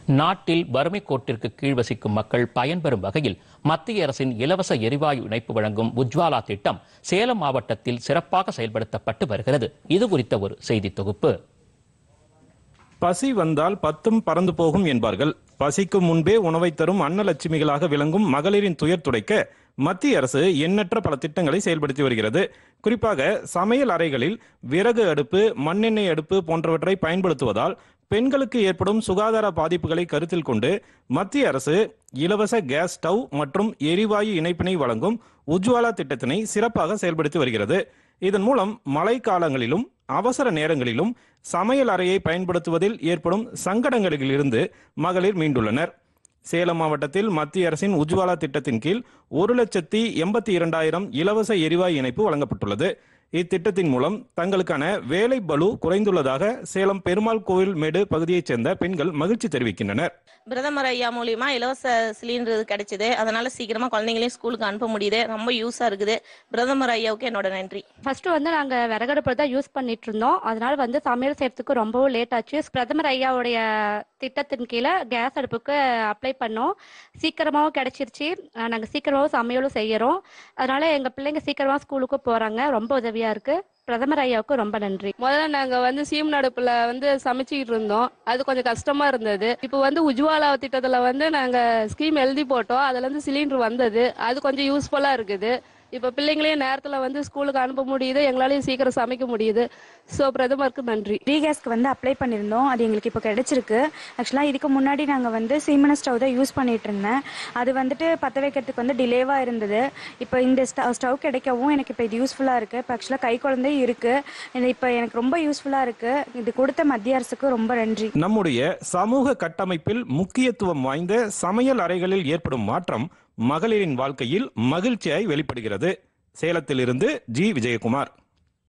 நாட்டில் வறுமை கோட்டிற்கு கீழ் வசிக்கும் மக்கள் பயன்பெறும் வகையில் மத்திய அரசின் இலவச எரிவாயு இணைப்பு வழங்கும் உஜ்வாலா திட்டம் சேலம் மாவட்டத்தில் சிறப்பாக செயல்படுத்தப்பட்டு வருகிறது இது குறித்த ஒரு செய்தி தொகுப்பு பசி வந்தால் பத்தும் பறந்து போகும் என்பார்கள் பசிக்கு முன்பே உணவை தரும் அன்னலட்சுமிகளாக விளங்கும் மகளிரின் துயர் துடைக்க மத்திய அரசு எண்ணற்ற பல திட்டங்களை செயல்படுத்தி வருகிறது குறிப்பாக சமையல் அறைகளில் விறகு அடுப்பு மண்ணெண்ணெய் அடுப்பு போன்றவற்றை பயன்படுத்துவதால் பெண்களுக்கு ஏற்படும் சுகாதார பாதிப்புகளை கருத்தில் கொண்டு மத்திய அரசு இலவச கேஸ் ஸ்டவ் மற்றும் எரிவாயு இணைப்பினை வழங்கும் உஜ்வாலா திட்டத்தினை சிறப்பாக செயல்படுத்தி வருகிறது இதன் மூலம் மழை காலங்களிலும் அவசர நேரங்களிலும் சமையல் அறையை பயன்படுத்துவதில் ஏற்படும் சங்கடங்களிலிருந்து மகளிர் மீண்டுள்ளனர் சேலம் மாவட்டத்தில் மத்திய அரசின் உஜ்வாலா திட்டத்தின் கீழ் ஒரு லட்சத்தி எண்பத்தி இரண்டாயிரம் இலவச எரிவாயு இணைப்பு வழங்கப்பட்டுள்ளது இத்திட்டத்தின் மூலம் தங்களுக்கான வேலை பளு குறைந்துள்ளதாக சேலம் பெருமாள் கோவில் மேடு பகுதியைச் சேர்ந்த பெண்கள் மகிழ்ச்சி தெரிவிக்கின்றனர் பிரதமர் ஐயா மூலியமா இலவச சிலிண்டர் கிடைச்சது அதனால சீக்கிரமா குழந்தைங்களையும் ஸ்கூலுக்கு அனுப்ப முடியுது ரொம்ப யூஸா இருக்குது பிரதமர் ஐயாவுக்கு என்னோட நன்றி ஃபர்ஸ்ட் வந்து நாங்க விறகடுப்பு தான் யூஸ் பண்ணிட்டு இருந்தோம் அதனால வந்து சமையல் செய்யறதுக்கு ரொம்பவும் லேட் ஆச்சு பிரதமர் ஐயாவுடைய திட்டத்தின் கீழே கேஸ் அடுப்புக்கு அப்ளை பண்ணோம் சீக்கிரமாவும் கிடைச்சிருச்சு அஹ் நாங்க சீக்கிரமாவும் சமையலும் செய்யறோம் அதனால எங்க பிள்ளைங்க சீக்கிரமா ஸ்கூலுக்கு போறாங்க ரொம்ப உதவியா இருக்கு பிரதமர் ஐயாவுக்கு ரொம்ப நன்றி முதல்ல நாங்க வந்து சீம் அடுப்புல வந்து சமைச்சுக்கிட்டு இருந்தோம் அது கொஞ்சம் கஷ்டமா இருந்தது இப்போ வந்து உஜ்வாலா திட்டத்துல வந்து நாங்க ஸ்கீம் எழுதி போட்டோம் அதுல இருந்து சிலிண்டர் வந்தது அது கொஞ்சம் யூஸ்ஃபுல்லா இருக்குது இப்போ பிள்ளைங்களையும் நேரத்துல வந்து ஸ்கூலுக்கு அனுப்ப முடியுது எங்களாலையும் சீக்கிரம் சமைக்க முடியுது ஸோ பிரதமருக்கு நன்றி ரீகேஸ்க்கு வந்து அப்ளை பண்ணியிருந்தோம் அது எங்களுக்கு இப்போ கிடைச்சிருக்கு ஆக்சுவலாக இதுக்கு முன்னாடி நாங்கள் வந்து சீமன ஸ்டவ் தான் யூஸ் பண்ணிட்டு இருந்தேன் அது வந்துட்டு பற்ற வைக்கிறதுக்கு வந்து டிலேவாக இருந்தது இப்போ இந்த ஸ்டவ் ஸ்டவ் கிடைக்கவும் எனக்கு இப்போ இது யூஸ்ஃபுல்லாக இருக்குது இப்போ ஆக்சுவலாக கை குழந்தையும் இருக்குது இது இப்போ எனக்கு ரொம்ப யூஸ்ஃபுல்லாக இருக்குது இது கொடுத்த மத்திய அரசுக்கு ரொம்ப நன்றி நம்முடைய சமூக கட்டமைப்பில் முக்கியத்துவம் வாய்ந்த சமையல் அறைகளில் ஏற்படும் மாற்றம் மகளிரின் வாழ்க்கையில் மகிழ்ச்சியாய் வெளிப்படுகிறது சேலத்திலிருந்து ஜி விஜயகுமார்